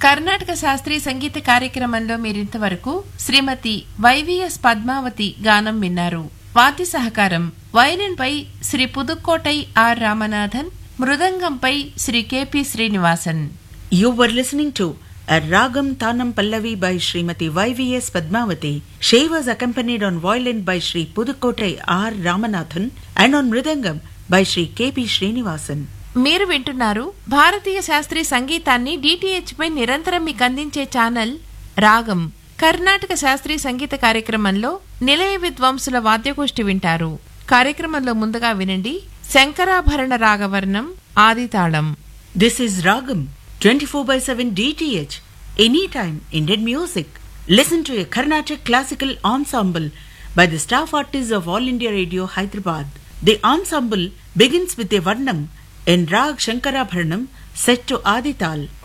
కర్ణాటక శాస్త్రీయ సంగీత కార్యక్రమంలో మీరింతవరకు శ్రీమతి వైవిఎస్ పద్మావతి గానం విన్నారు వాద్య సహకారం వయలిన్పై శ్రీ పుదుక్కోటై ఆర్ రామనాథన్ మృదంగంపై Sri K P Srinivasan You were listening to a Ragam Tanam Pallavi by Srimati YVS Padmavati. She was accompanied on violin by Sri Pudukkottai R. Ramanathan and on mridangam by Sri K.P. Srinivasan. మీరు వింటున్నారు భారతీయ శాస్త్రీయ సంగీతాన్ని DTH పై నిరంతరం మీకు అందించే channel రాగం కర్ణాటక శాస్త్రీయ సంగీత కార్యక్రమంలో నిలయ విద్వాంసుల వాద్యగోష్ఠి వింటారు కార్యక్రమంలో ముందుగా వినండి శంకరాభరణ రాగవర్ణం ఆదితాళం This is Ragam 24 by 7 DTH. Anytime Indian music. Listen to a Carnatic classical ensemble by the staff artists of All India Radio Hyderabad. The ensemble begins with a Varnam in Rag Shankarabharanam set to Adital